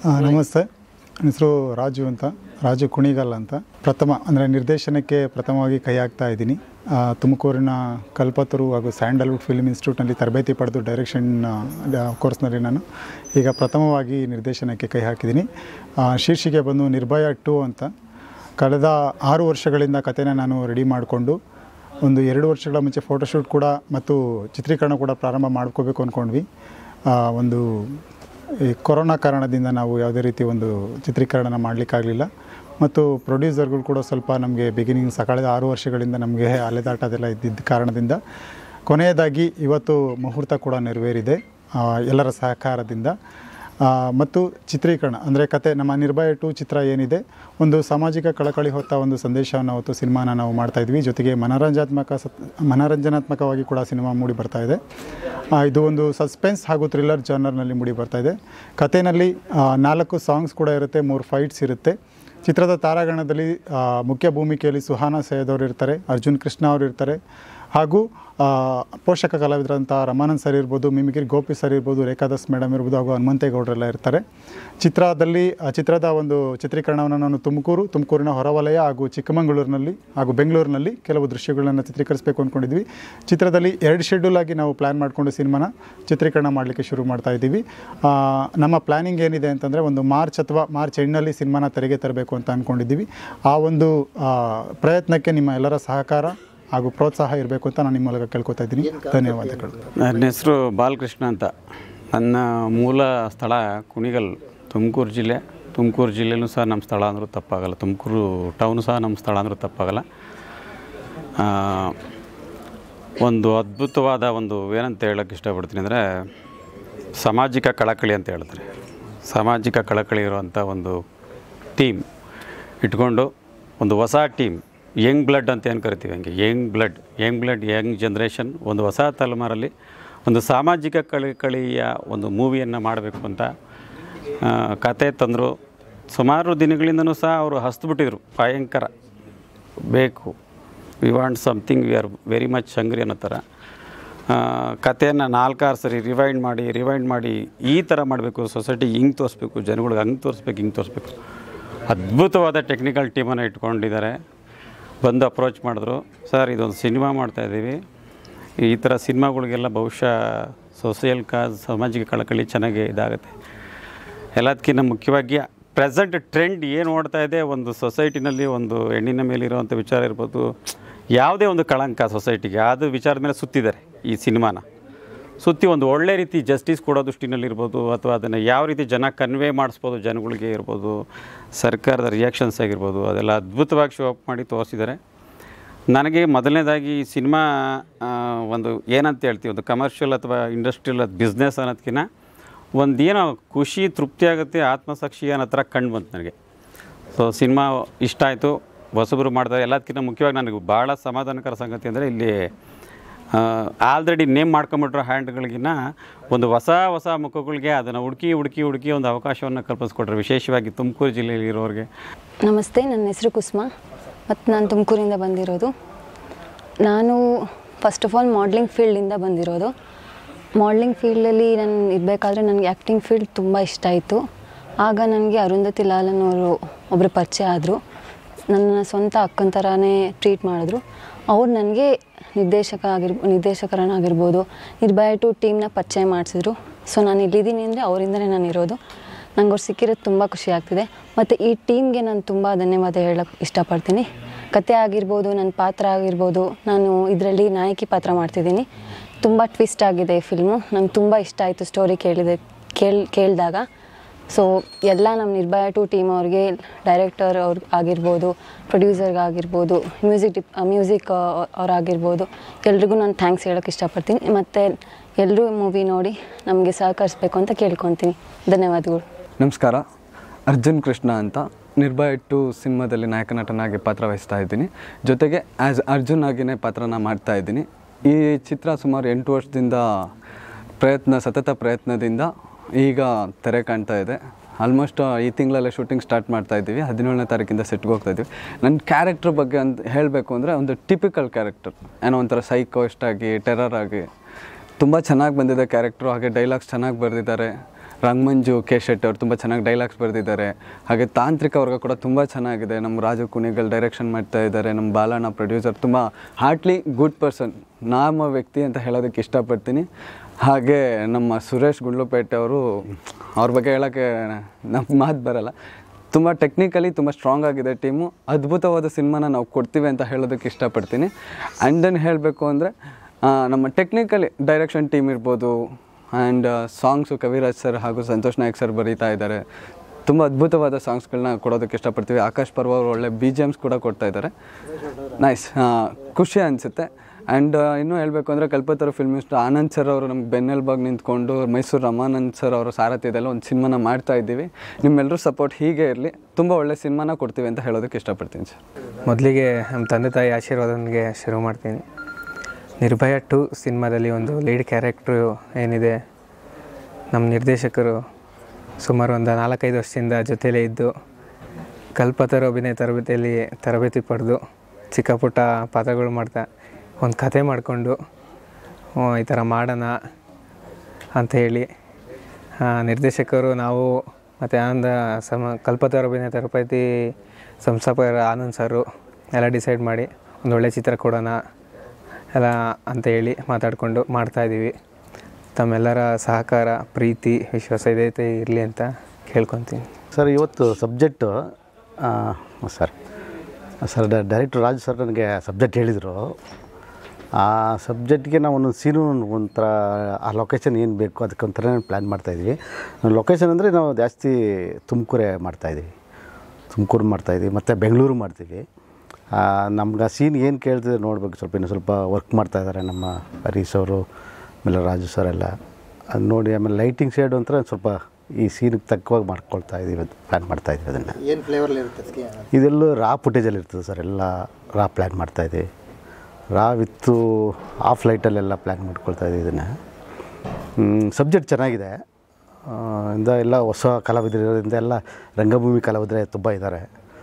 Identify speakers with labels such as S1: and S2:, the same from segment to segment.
S1: ಆ, ನಮಸ್ತೆ ನನ್ನ ಹೆಸರು ರಾಜು ಅಂತ ರಾಜು ಕುಣಿಗಲ್ ಅಂತ ಪ್ರಥಮ ಅಂದರೆ ನಿರ್ದೇಶನಕ್ಕೆ ಪ್ರಥಮವಾಗಿ ಕೈ ಹಾಕ್ತಾ ಇದ್ದೀನಿ ಆ, ತುಮಕೂರಿನ ಕಲ್ಪತರು ಹಾಗೂ ಸ್ಯಾಂಡಲ್ವುಡ್ ಫಿಲ್ಮ್ ಇನ್ಸ್ಟಿಟ್ಯೂಟ್ನಲ್ಲಿ ತರಬೇತಿ ಪಡೆದು ಡೈರೆಕ್ಷನ್ ಕೋರ್ಸ್ನಲ್ಲಿ ನಾನು ಈಗ ಪ್ರಥಮವಾಗಿ ನಿರ್ದೇಶನಕ್ಕೆ ಕೈ ಹಾಕಿದ್ದೀನಿ ಆ, ಶೀರ್ಷಿಕೆ ಬಂದು ನಿರ್ಭಯ ಟು ಅಂತ ಕಳೆದ ಆರು ವರ್ಷಗಳಿಂದ ಕಥೆನ ನಾನು ರೆಡಿ ಮಾಡಿಕೊಂಡು ಒಂದು ಎರಡು ವರ್ಷಗಳ ಮುಂಚೆ ಫೋಟೋಶೂಟ್ ಕೂಡ ಮತ್ತು ಚಿತ್ರೀಕರಣ ಕೂಡ ಪ್ರಾರಂಭ ಮಾಡ್ಕೋಬೇಕು ಅಂದ್ಕೊಂಡ್ವಿ ಆ, ಒಂದು ಈ ಕೊರೋನಾ ಕಾರಣದಿಂದ ನಾವು ಯಾವುದೇ ರೀತಿ ಒಂದು ಚಿತ್ರೀಕರಣನ ಮಾಡಲಿಕ್ಕಾಗಲಿಲ್ಲ ಮತ್ತು ಪ್ರೊಡ್ಯೂಸರ್ಗಳು ಕೂಡ ಸ್ವಲ್ಪ ನಮಗೆ ಬಿಗಿನಿಂಗ್ ಕಳೆದ ಆರು ವರ್ಷಗಳಿಂದ ನಮಗೆ ಅಲೆದಾಟದೆಲ್ಲ ಇದ್ದಿದ್ದ ಕಾರಣದಿಂದ ಕೊನೆಯದಾಗಿ ಇವತ್ತು ಮುಹೂರ್ತ ಕೂಡ ನೆರವೇರಿದೆ ಆ, ಎಲ್ಲರ ಸಹಕಾರದಿಂದ ಆ, ಮತ್ತು ಚಿತ್ರೀಕರಣ ಅಂದರೆ ಕತೆ ನಮ್ಮ ನಿರ್ಭಯ ಟು ಚಿತ್ರ ಏನಿದೆ ಒಂದು ಸಾಮಾಜಿಕ ಕಳಕಳಿ ಹೊತ್ತ ಒಂದು ಸಂದೇಶವನ್ನು ಹೊತ್ತು ಸಿನಿಮಾನ ನಾವು ಮಾಡ್ತಾ ಇದ್ವಿ ಜೊತೆಗೆ ಮನೋರಂಜನಾತ್ಮಕ ಸತ್ ಮನೋರಂಜನಾತ್ಮಕವಾಗಿ ಕೂಡ ಸಿನಿಮಾ ಮೂಡಿ ಬರ್ತಾ ಇದೆ ಆ, ಇದು ಒಂದು ಸಸ್ಪೆನ್ಸ್ ಹಾಗೂ ಥ್ರಿಲ್ಲರ್ ಜಾನರ್ನಲ್ಲಿ ಮೂಡಿ ಬರ್ತಾ ಇದೆ ಕಥೆನಲ್ಲಿ ಆ, ನಾಲ್ಕು ಸಾಂಗ್ಸ್ ಕೂಡ ಇರುತ್ತೆ ಮೂರು ಫೈಟ್ಸ್ ಇರುತ್ತೆ ಚಿತ್ರದ ತಾರಾಗಣದಲ್ಲಿ ಆ, ಮುಖ್ಯ ಭೂಮಿಕೆಯಲ್ಲಿ ಸುಹಾನ ಸೈಯದ್ ಅವರು ಇರ್ತಾರೆ ಅರ್ಜುನ್ ಕೃಷ್ಣ ಅವರು ಇರ್ತಾರೆ ಹಾಗೂ ಆ, ಪೋಷಕ ಕಲಾವಿದರಂಥ ರಮಾನಂದ್ ಸರ್ ಇರ್ಬೋದು ಮಿಮಿಕ್ರಿ ಗೋಪಿ ಸರ್ ಇರ್ಬೋದು ರೇಖಾದಾಸ್ ಮೇಡಮ್ ಇರ್ಬೋದು ಹಾಗೂ ಹನುಮಂತೇಗೌಡರೆಲ್ಲ ಇರ್ತಾರೆ ಚಿತ್ರದಲ್ಲಿ ಆ ಚಿತ್ರದ ಒಂದು ಚಿತ್ರೀಕರಣವನ್ನು ನಾನು ತುಮಕೂರು ತುಮಕೂರಿನ ಹೊರವಲಯ ಹಾಗೂ ಚಿಕ್ಕಮಗಳೂರಿನಲ್ಲಿ ಹಾಗೂ ಬೆಂಗಳೂರಿನಲ್ಲಿ ಕೆಲವು ದೃಶ್ಯಗಳನ್ನು ಚಿತ್ರೀಕರಿಸಬೇಕು ಅಂದ್ಕೊಂಡಿದ್ವಿ ಚಿತ್ರದಲ್ಲಿ ಎರಡು ಶೆಡ್ಯೂಲ್ ಆಗಿ ನಾವು ಪ್ಲ್ಯಾನ್ ಮಾಡಿಕೊಂಡು ಸಿನಿಮಾನ ಚಿತ್ರೀಕರಣ ಮಾಡಲಿಕ್ಕೆ ಶುರು ಮಾಡ್ತಾ ಇದ್ದೀವಿ ಆ, ನಮ್ಮ ಪ್ಲ್ಯಾನಿಂಗ್ ಏನಿದೆ ಅಂತಂದರೆ ಒಂದು ಮಾರ್ಚ್ ಅಥವಾ ಮಾರ್ಚ್ ಎಂಡ್ನಲ್ಲಿ ಸಿನಿಮಾನ ತೆರೆಗೆ ತರಬೇಕು ಅಂತ ಅಂದ್ಕೊಂಡಿದ್ದೀವಿ ಆ ಒಂದು ಆ, ಪ್ರಯತ್ನಕ್ಕೆ ನಿಮ್ಮ ಎಲ್ಲರ ಸಹಕಾರ ಹಾಗೂ ಪ್ರೋತ್ಸಾಹ ಇರಬೇಕು ಅಂತ ನಾನು ನಿಮ್ಮ ಮೂಲಕ ಕೇಳ್ಕೊತಾ ಇದ್ದೀನಿ ಧನ್ಯವಾದಗಳು
S2: ನನ್ನ ಹೆಸರು ಬಾಲಕೃಷ್ಣ ಅಂತ ನನ್ನ ಮೂಲ ಸ್ಥಳ ಕುಣಿಗಲ್ ತುಮಕೂರು ಜಿಲ್ಲೆ ತುಮಕೂರು ಜಿಲ್ಲೆನೂ ಸಹ ನಮ್ಮ ಸ್ಥಳ ಅಂದರೂ ತಪ್ಪಾಗಲ್ಲ ತುಮಕೂರು ಟೌನು ಸಹ ನಮ್ಮ ಸ್ಥಳ ಅಂದರೂ ತಪ್ಪಾಗಲ್ಲ ಆ, ಒಂದು ಅದ್ಭುತವಾದ ಒಂದು ಏನಂತ ಹೇಳೋಕ್ಕೆ ಇಷ್ಟಪಡ್ತೀನಿ ಅಂದರೆ ಸಾಮಾಜಿಕ ಕಳಕಳಿ ಅಂತ ಹೇಳ್ತಾರೆ ಸಾಮಾಜಿಕ ಕಳಕಳಿ ಇರುವಂಥ ಒಂದು ಟೀಮ್ ಇಟ್ಕೊಂಡು ಒಂದು ಹೊಸ ಟೀಮ್ ಯಂಗ್ ಬ್ಲಡ್ ಅಂತ ಏನು ಕರಿತೀವಿ ಹಂಗೆ young blood young blood young generation ಒಂದು ಹೊಸ ತಲೆಮಾರಲ್ಲಿ ಒಂದು ಸಾಮಾಜಿಕ ಕಳಕಳಿಯ ಒಂದು ಮೂವಿಯನ್ನು ಮಾಡಬೇಕು ಅಂತ ಆ, ಕತೆ ತಂದರು ಸುಮಾರು ದಿನಗಳಿಂದನೂ ಸಹ ಅವರು ಹಸ್ದುಬಿಟ್ಟಿದ್ರು ಭಯಂಕರ ಬೇಕು we want something we are very much hungry ಅನ್ನೋ ಥರ ಕಥೆಯನ್ನು ನಾಲ್ಕಾರು ಸರಿ ರಿವೈಂಡ್ ಮಾಡಿ ರಿವೈಂಡ್ ಮಾಡಿ ಈ ಥರ ಮಾಡಬೇಕು ಸೊಸೈಟಿ ಹಿಂಗೆ ತೋರಿಸ್ಬೇಕು ಜನಗಳಿಗೆ ಹಂಗೆ ತೋರಿಸ್ಬೇಕು ಹಿಂಗೆ ತೋರಿಸ್ಬೇಕು ಅದ್ಭುತವಾದ ಟೆಕ್ನಿಕಲ್ ಟೀಮನ್ನು ಇಟ್ಕೊಂಡಿದ್ದಾರೆ ಬಂದು ಅಪ್ರೋಚ್ ಮಾಡಿದ್ರು ಸರ್ ಇದೊಂದು ಸಿನಿಮಾ ಮಾಡ್ತಾಯಿದ್ದೀವಿ ಈ ಥರ ಸಿನಿಮಾಗಳಿಗೆಲ್ಲ ಬಹುಶಃ ಸೋಷಿಯಲ್ ಕಾಸ್ ಸಾಮಾಜಿಕ ಕಳಕಳಿ ಚೆನ್ನಾಗಿ ಇದಾಗುತ್ತೆ ಎಲ್ಲದಕ್ಕಿಂತ ಮುಖ್ಯವಾಗಿ ಪ್ರೆಸೆಂಟ್ ಟ್ರೆಂಡ್ ಏನು ಓಡ್ತಾ ಇದೆ ಒಂದು ಸೊಸೈಟಿನಲ್ಲಿ ಒಂದು ಹೆಣ್ಣಿನ ಮೇಲೆ ಇರುವಂಥ ವಿಚಾರ ಇರ್ಬೋದು ಯಾವುದೇ ಒಂದು ಕಳಂಕ ಸೊಸೈಟಿಗೆ ಅದು ವಿಚಾರದ ಮೇಲೆ ಸುತ್ತಿದ್ದಾರೆ ಈ ಸಿನಿಮಾನ ಸುತ್ತಿ ಒಂದು ಒಳ್ಳೆ ರೀತಿ ಜಸ್ಟಿಸ್ ಕೊಡೋ ದೃಷ್ಟಿನಲ್ಲಿರ್ಬೋದು ಅಥವಾ ಅದನ್ನು ಯಾವ ರೀತಿ ಜನ ಕನ್ವೆ ಮಾಡಿಸ್ಬೋದು ಜನಗಳಿಗೆ ಇರ್ಬೋದು ಸರ್ಕಾರದ ರಿಯಾಕ್ಷನ್ಸ್ ಆಗಿರ್ಬೋದು ಅದೆಲ್ಲ ಅದ್ಭುತವಾಗಿ ಶೋ ಅಪ್ ಮಾಡಿ ತೋರಿಸಿದ್ದಾರೆ ನನಗೆ ಮೊದಲನೇದಾಗಿ ಈ ಸಿನಿಮಾ ಆ, ಒಂದು ಏನಂತ ಹೇಳ್ತೀವಿ ಒಂದು ಕಮರ್ಷಿಯಲ್ ಅಥವಾ ಇಂಡಸ್ಟ್ರಿಯಲ್ ಅದು ಬಿಸ್ನೆಸ್ ಅನ್ನೋದಕ್ಕಿಂತ ಒಂದು ಏನೋ ಖುಷಿ ತೃಪ್ತಿ ಆಗುತ್ತೆ ಆತ್ಮಸಾಕ್ಷಿ ಅನ್ನೋ ಥರ ಕಂಡು ಬಂತು ನನಗೆ ಸೊ ಸಿನಿಮಾ ಇಷ್ಟ ಆಯಿತು ಹೊಸಬರು ಮಾಡ್ತಾರೆ ಎಲ್ಲದಕ್ಕಿಂತ ಮುಖ್ಯವಾಗಿ ನನಗೆ ಭಾಳ ಸಮಾಧಾನಕರ ಸಂಗತಿ ಅಂದರೆ ಇಲ್ಲಿ ಆಲ್ರೆಡಿ ನೇಮ್ ಮಾಡ್ಕೊಂಬಿಟ್ರೋ ಹ್ಯಾಂಡ್ಗಳಿಗಿನ್ನ ಒಂದು ಹೊಸ ಹೊಸ ಮುಖಗಳಿಗೆ ಅದನ್ನು ಹುಡುಕಿ ಹುಡುಕಿ ಹುಡುಕಿ ಒಂದು ಅವಕಾಶವನ್ನು ಕಲ್ಪಿಸ್ಕೊಟ್ರೆ ವಿಶೇಷವಾಗಿ ತುಮಕೂರು ಜಿಲ್ಲೆಯಲ್ಲಿ ಇರೋರಿಗೆ
S3: ನಮಸ್ತೆ ನನ್ನ ಹೆಸರು ಕುಸುಮ ಮತ್ತು ನಾನು ತುಮಕೂರಿಂದ ಬಂದಿರೋದು ನಾನು ಫಸ್ಟ್ ಆಫ್ ಆಲ್ ಮಾಡ್ಲಿಂಗ್ ಫೀಲ್ಡಿಂದ ಬಂದಿರೋದು ಮಾಡ್ಲಿಂಗ್ ಫೀಲ್ಡಲ್ಲಿ ನಾನು ಇರಬೇಕಾದ್ರೆ ನನಗೆ ಆ್ಯಕ್ಟಿಂಗ್ ಫೀಲ್ಡ್ ತುಂಬ ಇಷ್ಟ ಆಯಿತು ಆಗ ನನಗೆ ಅರುಂಧತಿ ಲಾಲನ್ ಅವರು ಒಬ್ಬರು ಪರಿಚಯ ಆದರು ನನ್ನ ಸ್ವಂತ ಅಕ್ಕನ ಥರನೇ ಟ್ರೀಟ್ ಮಾಡಿದ್ರು ಅವ್ರು ನನಗೆ ನಿರ್ದೇಶಕ ಆಗಿರ್ ನಿರ್ದೇಶಕರನ್ನಾಗಿರ್ಬೋದು ನಿರ್ಭಯ ಟು ಟೀಮ್ನ ಪರಿಚಯ ಮಾಡಿಸಿದ್ರು ಸೊ ನಾನು ಇಲ್ಲಿದ್ದೀನಿ ಅಂದರೆ ಅವರಿಂದನೇ ನಾನು ಇರೋದು ನಂಗೆ ಅವ್ರು ಸಿಕ್ಕಿರೋದು ತುಂಬ ಖುಷಿ ಆಗ್ತಿದೆ ಮತ್ತು ಈ ಟೀಮ್ಗೆ ನಾನು ತುಂಬ ಧನ್ಯವಾದ ಹೇಳೋಕ್ಕೆ ಇಷ್ಟಪಡ್ತೀನಿ ಕತೆ ಆಗಿರ್ಬೋದು ನನ್ನ ಪಾತ್ರ ಆಗಿರ್ಬೋದು ನಾನು ಇದರಲ್ಲಿ ನಾಯಕಿ ಪಾತ್ರ ಮಾಡ್ತಿದ್ದೀನಿ ತುಂಬ ಟ್ವಿಸ್ಟ್ ಆಗಿದೆ ಈ ಫಿಲ್ಮು ನಂಗೆ ತುಂಬ ಇಷ್ಟ ಆಯಿತು ಸ್ಟೋರಿ ಕೇಳಿದೆ ಕೇಳಿ ಕೇಳಿದಾಗ ಸೊ ಎಲ್ಲ ನಮ್ಮ ನಿರ್ಭಯ ಟು ಟೀಮ್ ಅವ್ರಿಗೆ ಡೈರೆಕ್ಟರ್ ಅವ್ರ ಆಗಿರ್ಬೋದು ಪ್ರೊಡ್ಯೂಸರ್ಗಾಗಿರ್ಬೋದು ಮ್ಯೂಸಿಕ್ ಡಿಪ್ ಮ್ಯೂಸಿಕ್ ಅವ್ರಾಗಿರ್ಬೋದು ಎಲ್ರಿಗೂ ನಾನು ಥ್ಯಾಂಕ್ಸ್ ಹೇಳೋಕ್ಕೆ ಇಷ್ಟಪಡ್ತೀನಿ ಮತ್ತು ಎಲ್ಲರೂ ಮೂವಿ ನೋಡಿ ನಮಗೆ ಸಹಕರಿಸ್ಬೇಕು ಅಂತ ಕೇಳ್ಕೊತೀನಿ ಧನ್ಯವಾದಗಳು
S4: ನಮಸ್ಕಾರ ಅರ್ಜುನ್ ಕೃಷ್ಣ ಅಂತ ನಿರ್ಭಯ ಟು ಸಿನಿಮಾದಲ್ಲಿ ನಾಯಕ ನಟನಾಗಿ ಪಾತ್ರ ವಹಿಸ್ತಾ ಇದ್ದೀನಿ ಜೊತೆಗೆ ಆ್ಯಸ್ ಅರ್ಜುನ್ ಆಗಿನೇ ಪಾತ್ರನ ಮಾಡ್ತಾ ಇದ್ದೀನಿ ಈ ಚಿತ್ರ ಸುಮಾರು ಎಂಟು ವರ್ಷದಿಂದ ಪ್ರಯತ್ನ ಸತತ ಪ್ರಯತ್ನದಿಂದ ಈಗ ತೆರೆ ಕಾಣ್ತಾ ಇದೆ ಆಲ್ಮೋಸ್ಟ್ ಈ ತಿಂಗಳಲ್ಲೇ ಶೂಟಿಂಗ್ ಸ್ಟಾರ್ಟ್ ಮಾಡ್ತಾ ಇದ್ದೀವಿ ಹದಿನೇಳನೇ ತಾರೀಕಿಂದ ಸೆಟ್ಗೆ ಹೋಗ್ತಾ ಇದ್ದೀವಿ ನನ್ನ ಕ್ಯಾರೆಕ್ಟರ್ ಬಗ್ಗೆ ಅಂತ ಹೇಳಬೇಕು ಅಂದರೆ ಒಂದು ಟಿಪಿಕಲ್ ಕ್ಯಾರೆಕ್ಟರ್ ಏನೋ ಒಂಥರ ಸೈಕೋಸ್ಟ್ ಆಗಿ ಟೆರರ್ ಆಗಿ ತುಂಬ ಚೆನ್ನಾಗಿ ಬಂದಿದೆ ಕ್ಯಾರೆಕ್ಟ್ರು ಹಾಗೆ ಡೈಲಾಗ್ಸ್ ಚೆನ್ನಾಗಿ ಬರೆದಿದ್ದಾರೆ ರಂಗಮಂಜು ಕೆ ಶೆಟ್ಟಿ ಅವರು ತುಂಬ ಚೆನ್ನಾಗಿ ಡೈಲಾಗ್ಸ್ ಬರೆದಿದ್ದಾರೆ ಹಾಗೆ ತಾಂತ್ರಿಕ ವರ್ಗ ಕೂಡ ತುಂಬ ಚೆನ್ನಾಗಿದೆ ನಮ್ಮ ರಾಜು ಕುಣಿಗಲ್ ಡೈರೆಕ್ಷನ್ ಮಾಡ್ತಾ ಇದ್ದಾರೆ ನಮ್ಮ ಬಾಲಣ್ಣ ಪ್ರೊಡ್ಯೂಸರ್ ತುಂಬ ಹಾರ್ಟ್ಲಿ ಗುಡ್ ಪರ್ಸನ್ ನಾಮ ವ್ಯಕ್ತಿ ಅಂತ ಹೇಳೋದಕ್ಕೆ ಇಷ್ಟಪಡ್ತೀನಿ ಹಾಗೆ ನಮ್ಮ ಸುರೇಶ್ ಗುಂಡ್ಲುಪೇಟೆ ಅವರು ಅವ್ರ ಬಗ್ಗೆ ಹೇಳೋಕ್ಕೆ ನಮ್ಗೆ ಮಾತು ಬರಲ್ಲ ತುಂಬ ಟೆಕ್ನಿಕಲಿ ತುಂಬ ಸ್ಟ್ರಾಂಗ್ ಆಗಿದೆ ಟೀಮು ಅದ್ಭುತವಾದ ಸಿನಿಮಾನ ನಾವು ಕೊಡ್ತೀವಿ ಅಂತ ಹೇಳೋದಕ್ಕೆ ಇಷ್ಟಪಡ್ತೀನಿ ಆ್ಯಂಡ್ ದೆನ್ ಹೇಳಬೇಕು ಅಂದರೆ ನಮ್ಮ ಟೆಕ್ನಿಕಲಿ ಡೈರೆಕ್ಷನ್ ಟೀಮ್ ಇರ್ಬೋದು ಆ್ಯಂಡ್ ಸಾಂಗ್ಸು ಕವಿರಾಜ್ ಸರ್ ಹಾಗೂ ಸಂತೋಷ್ ನಾಯಕ್ ಸರ್ ಬರೀತಾ ಇದ್ದಾರೆ ತುಂಬ ಅದ್ಭುತವಾದ ಸಾಂಗ್ಸ್ಗಳನ್ನ ಕೊಡೋದಕ್ಕೆ ಇಷ್ಟಪಡ್ತೀವಿ ಆಕಾಶ್ ಪರ್ವ ಅವರು ಒಳ್ಳೆ ಬಿ ಜಿ ಎಮ್ಸ್ ಕೂಡ ಕೊಡ್ತಾ ಇದ್ದಾರೆ ನೈಸ್ ಖುಷಿ ಅನಿಸುತ್ತೆ ಆ್ಯಂಡ್ ಇನ್ನೂ ಹೇಳಬೇಕು ಅಂದರೆ Kalpataru film institute Anand sir ಅವರು ನಮ್ಗೆ ಬೆನ್ನೆಲ್ಬಾಗ್ ನಿಂತ್ಕೊಂಡು ಮೈಸೂರು ರಮಾನಂದ್ ಸರ್ ಅವರ ಸಾರಥ್ಯದಲ್ಲಿ ಒಂದು ಸಿನಿಮಾನ ಮಾಡ್ತಾ ಇದ್ದೀವಿ ನಿಮ್ಮೆಲ್ಲರೂ ಸಪೋರ್ಟ್ ಹೀಗೆ ಇರಲಿ ತುಂಬ ಒಳ್ಳೆ ಸಿನಿಮಾನ ಕೊಡ್ತೀವಿ ಅಂತ ಹೇಳೋದಕ್ಕೆ ಇಷ್ಟಪಡ್ತೀನಿ ಸರ್
S5: ಮೊದಲಿಗೆ ನಮ್ಮ ತಂದೆ ತಾಯಿ ಆಶೀರ್ವಾದನಿಗೆ ಶುರು ಮಾಡ್ತೀನಿ ನಿರ್ಭಯ ಟು ಸಿನಿಮಾದಲ್ಲಿ ಒಂದು ಲೀಡ್ ಕ್ಯಾರೆಕ್ಟ್ರು ಏನಿದೆ ನಮ್ಮ ನಿರ್ದೇಶಕರು ಸುಮಾರು ಒಂದು ನಾಲ್ಕೈದು ವರ್ಷದಿಂದ ಜೊತೆಲೇ ಇದ್ದು ಕಲ್ಪತರ ಅಭಿನಯ ತರಬೇತಿಯಲ್ಲಿ ತರಬೇತಿ ಪಡೆದು ಚಿಕ್ಕ ಪುಟ್ಟ ಪಾತ್ರಗಳು ಮಾಡ್ತಾ ಒಂದು ಕತೆ ಮಾಡಿಕೊಂಡು ಈ ಥರ ಮಾಡೋಣ ಅಂತ ಹೇಳಿ ಆ, ನಿರ್ದೇಶಕರು ನಾವು ಮತ್ತು ಆನಂದ ಸಮ ಕಲ್ಪತರ ಅಭಿನಯ ತರಬೇತಿ ಸಂಸ್ಥಾಪಕರ ಆನಂದ್ ಸರು ಎಲ್ಲ ಡಿಸೈಡ್ ಮಾಡಿ ಒಂದು ಒಳ್ಳೆ ಚಿತ್ರ ಕೊಡೋಣ ಎಲ್ಲ ಅಂತ ಹೇಳಿ ಮಾತಾಡಿಕೊಂಡು ಮಾಡ್ತಾಯಿದ್ದೀವಿ ತಮ್ಮೆಲ್ಲರ ಸಹಕಾರ ಪ್ರೀತಿ ವಿಶ್ವಾಸ ಇದೈತೆ ಇರಲಿ ಅಂತ ಕೇಳ್ಕೊತೀನಿ
S6: ಸರ್ ಇವತ್ತು subject sir sir director Raju sir ನನಗೆ ಸಬ್ಜೆಕ್ಟ್ ಹೇಳಿದರು ಆ ಸಬ್ಜೆಕ್ಟ್ಗೆ ನಾವು ಒಂದೊಂದು ಸೀನು ಒಂಥರ ಆ ಲೊಕೇಶನ್ ಏನು ಬೇಕು ಅದಕ್ಕೊಂಥರ ಪ್ಲ್ಯಾನ್ ಮಾಡ್ತಾಯಿದ್ವಿ ಲೊಕೇಶನ್ ಅಂದರೆ ನಾವು ಜಾಸ್ತಿ ತುಮಕೂರೇ ಮಾಡ್ತಾಯಿದ್ದೀವಿ ತುಮಕೂರು ಮಾಡ್ತಾಯಿದ್ದೀವಿ ಮತ್ತು ಬೆಂಗಳೂರು ಮಾಡ್ತೀವಿ ನಮ್ಗೆ ಆ ಸೀನ್ ಏನು ಕೇಳ್ತಿದ್ರೆ ನೋಡ್ಬೇಕು ಸ್ವಲ್ಪ ಇನ್ನು ಸ್ವಲ್ಪ ವರ್ಕ್ ಮಾಡ್ತಾಯಿದ್ದಾರೆ ನಮ್ಮ ಹರೀಶ್ ಅವರು ಆಮೇಲೆ ರಾಜು ಸರ್ ಎಲ್ಲ ಅದು ನೋಡಿ ಆಮೇಲೆ ಲೈಟಿಂಗ್ ಶೇಡ್ ಒಂಥರ ಸ್ವಲ್ಪ ಈ ಸೀನಿಗೆ ತಕ್ಕವಾಗಿ ಮಾಡ್ಕೊಳ್ತಾ ಇದ್ದೀವಿ ಪ್ಲ್ಯಾನ್ ಮಾಡ್ತಾ ಇದ್ದೀವಿ ಅದನ್ನು
S1: ಏನು ಫ್ಲೇವರ್ಲಿ ಇರುತ್ತೆ
S6: ಇದೆಲ್ಲೂ ರಾ ಫುಟೇಜಲ್ಲಿ ಇರ್ತದೆ ಸರ್ ಎಲ್ಲ ರಾ ಪ್ಲ್ಯಾನ್ ಮಾಡ್ತಾಯಿದ್ದೀವಿ ರಾ ವಿತ್ತು ಆಫ್ ಲೈಟಲ್ಲೆಲ್ಲ ಪ್ಲ್ಯಾನ್ ಮಾಡ್ಕೊಳ್ತಾ ಇದ್ದೀವಿ ಇದನ್ನು ಸಬ್ಜೆಕ್ಟ್ ಚೆನ್ನಾಗಿದೆ ಆ, ಇಂದ ಎಲ್ಲ ಹೊಸ ಕಲಾವಿದರಿಂದ ಎಲ್ಲ ರಂಗಭೂಮಿ ಕಲಾವಿದರೆ ತುಂಬ ಇದ್ದಾರೆ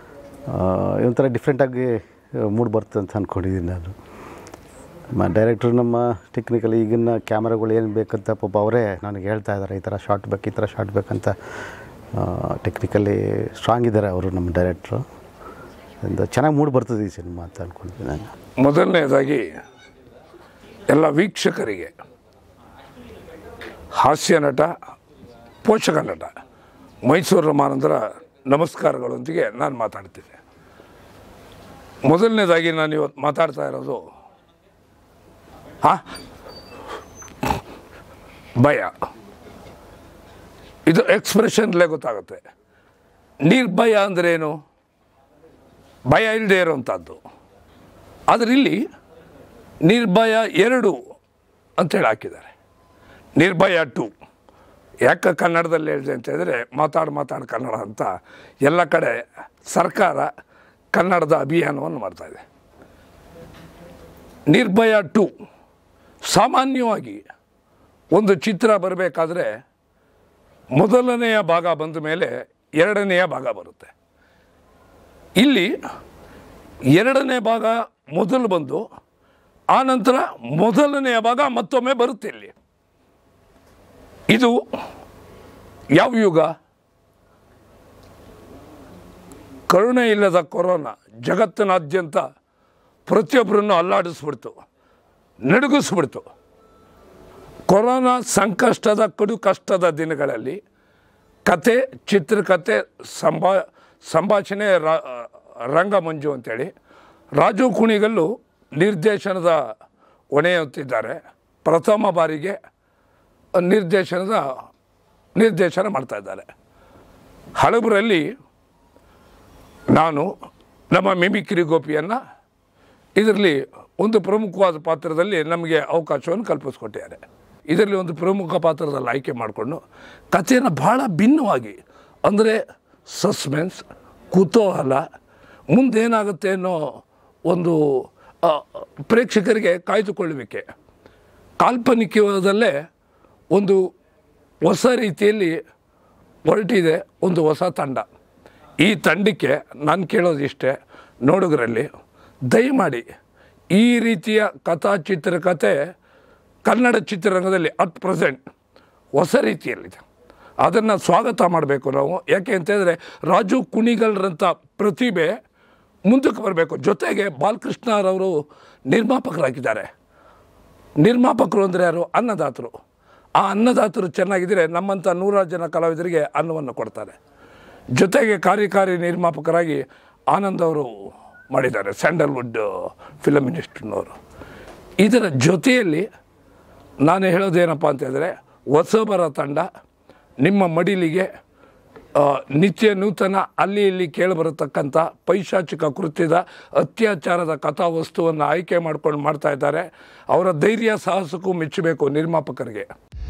S6: ಒಂಥರ ಡಿಫ್ರೆಂಟಾಗಿ ಮೂಡ್ ಬರುತ್ತೆ ಅಂತ ಅಂದ್ಕೊಂಡಿದ್ದೀನಿ ನಾನು ಮ ಡೈರೆಕ್ಟ್ರು ನಮ್ಮ ಟೆಕ್ನಿಕಲಿ ಈಗಿನ ಕ್ಯಾಮ್ರಾಗಳು ಏನು ಬೇಕಂತ ಪಾಪ ಅವರೇ ನನಗೆ ಹೇಳ್ತಾ ಇದ್ದಾರೆ ಈ ಥರ ಶಾರ್ಟ್ ಬೇಕು ಈ ಥರ ಶಾರ್ಟ್ ಬೇಕಂತ ಟೆಕ್ನಿಕಲಿ ಸ್ಟ್ರಾಂಗ್ ಇದ್ದಾರೆ ಅವರು ನಮ್ಮ ಡೈರೆಕ್ಟ್ರು ಇಂದ ಚೆನ್ನಾಗಿ ಮೂಡ್ ಬರ್ತದೆ ಈ ಸಿನಿಮಾ ಅಂತ ಅಂದ್ಕೊಂಡಿದ್ದೀನಿ ನಾನು
S7: ಮೊದಲನೇದಾಗಿ ಎಲ್ಲ ವೀಕ್ಷಕರಿಗೆ ಹಾಸ್ಯ ನಟ ಪೋಷಕ ನಟ ಮೈಸೂರು ರಮಾನಂದರ ನಮಸ್ಕಾರಗಳೊಂದಿಗೆ ನಾನು ಮಾತಾಡ್ತಿದ್ದೆ ಮೊದಲನೇದಾಗಿ ನಾನು ಇವತ್ತು ಮಾತಾಡ್ತಾ ಇರೋದು ಹಾ ಭಯ ಇದು ಎಕ್ಸ್ಪ್ರೆಷನ್ಲೇ ಗೊತ್ತಾಗುತ್ತೆ ನಿರ್ಭಯ ಅಂದ್ರೇನು ಭಯ ಇಲ್ಲದೆ ಇರೋವಂಥದ್ದು ಆದರೆ ಇಲ್ಲಿ ನಿರ್ಭಯ ಎರಡು ಅಂತೇಳಿ ಹಾಕಿದ್ದಾರೆ ನಿರ್ಭಯ ಟು ಯಾಕೆ ಕನ್ನಡದಲ್ಲಿ ಹೇಳಿದೆ ಅಂತ ಹೇಳಿದ್ರೆ ಮಾತಾಡು ಮಾತಾಡು ಕನ್ನಡ ಅಂತ ಎಲ್ಲ ಕಡೆ ಸರ್ಕಾರ ಕನ್ನಡದ ಅಭಿಯಾನವನ್ನು ಮಾಡ್ತಾಯಿದೆ ನಿರ್ಭಯ ಟು ಸಾಮಾನ್ಯವಾಗಿ ಒಂದು ಚಿತ್ರ ಬರಬೇಕಾದ್ರೆ ಮೊದಲನೆಯ ಭಾಗ ಬಂದ ಮೇಲೆ ಎರಡನೆಯ ಭಾಗ ಬರುತ್ತೆ ಇಲ್ಲಿ ಎರಡನೇ ಭಾಗ ಮೊದಲು ಬಂದು ಆನಂತರ ಮೊದಲನೆಯ ಭಾಗ ಮತ್ತೊಮ್ಮೆ ಬರುತ್ತೆ ಇಲ್ಲಿ ಇದು ಯಾವ ಯುಗ ಕರುಣೆ ಇಲ್ಲದ ಕೊರೋನಾ ಜಗತ್ತಿನಾದ್ಯಂತ ಪ್ರತಿಯೊಬ್ಬರನ್ನು ಅಲ್ಲಾಡಿಸ್ಬಿಡ್ತು ನಡುಗಿಸ್ಬಿಡ್ತು ಕೊರೋನಾ ಸಂಕಷ್ಟದ ಕಡು ಕಷ್ಟದ ದಿನಗಳಲ್ಲಿ ಕತೆ ಚಿತ್ರಕಥೆ ಸಂಭಾ ಸಂಭಾಷಣೆ ರ- ರಂಗಮಂಜು ಅಂತೇಳಿ ರಾಜು ಕುಣಿಗಲ್ಲು ನಿರ್ದೇಶನದ ಹೊಣೆ ಹೊತ್ತಿದ್ದಾರೆ ಪ್ರಥಮ ಬಾರಿಗೆ ನಿರ್ದೇಶನದ ನಿರ್ದೇಶನ ಮಾಡ್ತಾ ಇದ್ದಾರೆ ಹಳಬರಲ್ಲಿ ನಾನು ನಮ್ಮ ಮಿಮಿಕ್ರಿ ಗೋಪಿಯನ್ನು ಇದರಲ್ಲಿ ಒಂದು ಪ್ರಮುಖವಾದ ಪಾತ್ರದಲ್ಲಿ ನಮಗೆ ಅವಕಾಶವನ್ನು ಕಲ್ಪಿಸ್ಕೊಟ್ಟಿದ್ದಾರೆ ಇದರಲ್ಲಿ ಒಂದು ಪ್ರಮುಖ ಪಾತ್ರದಲ್ಲಿ ಆಯ್ಕೆ ಮಾಡಿಕೊಂಡು ಕಥೆಯನ್ನು ಭಾಳ ಭಿನ್ನವಾಗಿ ಅಂದರೆ ಸಸ್ಪೆನ್ಸ್ ಕುತೂಹಲ ಮುಂದೇನಾಗುತ್ತೆ ಅನ್ನೋ ಒಂದು ಆ, ಪ್ರೇಕ್ಷಕರಿಗೆ ಕಾಯ್ದುಕೊಳ್ಳುವಿಕೆ ಕಾಲ್ಪನಿಕದಲ್ಲೇ ಒಂದು ಹೊಸ ರೀತಿಯಲ್ಲಿ ಹೊರಟಿದೆ ಒಂದು ಹೊಸ ತಂಡ ಈ ತಂಡಕ್ಕೆ ನಾನು ಕೇಳೋದಿಷ್ಟೇ ನೋಡುಗರಲ್ಲಿ ದಯಮಾಡಿ ಈ ರೀತಿಯ ಕಥಾ ಚಿತ್ರಕಥೆ ಕನ್ನಡ ಚಿತ್ರರಂಗದಲ್ಲಿ ಅಟ್ ಪ್ರೆಸೆಂಟ್ ಹೊಸ ರೀತಿಯಲ್ಲಿದೆ ಅದನ್ನು ಸ್ವಾಗತ ಮಾಡಬೇಕು ನಾವು ಯಾಕೆ ಅಂತಂದರೆ ರಾಜು ಕುಣಿಗಲ್ರಂಥ ಪ್ರತಿಭೆ ಮುಂದಕ್ಕೆ ಬರಬೇಕು ಜೊತೆಗೆ ಬಾಲಕೃಷ್ಣರವರು ನಿರ್ಮಾಪಕರಾಗಿದ್ದಾರೆ ನಿರ್ಮಾಪಕರು ಅಂದರೆ ಯಾರು ಅನ್ನದಾತರು ಆ ಅನ್ನದಾತರು ಚೆನ್ನಾಗಿದ್ದರೆ ನಮ್ಮಂಥ ನೂರಾರು ಜನ ಕಲಾವಿದರಿಗೆ ಅನ್ನವನ್ನು ಕೊಡ್ತಾರೆ ಜೊತೆಗೆ ಕಾರ್ಯಕಾರಿ ನಿರ್ಮಾಪಕರಾಗಿ ಆನಂದ್ ಅವರು ಮಾಡಿದ್ದಾರೆ ಸ್ಯಾಂಡಲ್ವುಡ್ ಫಿಲಮ್ ಇಂಡಸ್ಟ್ರಿನವರು ಇದರ ಜೊತೆಯಲ್ಲಿ ನಾನು ಹೇಳೋದೇನಪ್ಪ ಅಂತ ಹೇಳಿದ್ರೆ ಹೊಸಬರ ತಂಡ ನಿಮ್ಮ ಮಡಿಲಿಗೆ ಆ, ನಿತ್ಯ ನೂತನ ಅಲ್ಲಿ ಇಲ್ಲಿ ಕೇಳಿಬರತಕ್ಕಂಥ ಪೈಶಾಚಿಕ ಕೃತ್ಯದ ಅತ್ಯಾಚಾರದ ಕಥಾವಸ್ತುವನ್ನು ಆಯ್ಕೆ ಮಾಡ್ಕೊಂಡು ಮಾಡ್ತಾ ಇದ್ದಾರೆ ಅವರ ಧೈರ್ಯ ಸಾಹಸಕ್ಕೂ ಮೆಚ್ಚಬೇಕು ನಿರ್ಮಾಪಕರಿಗೆ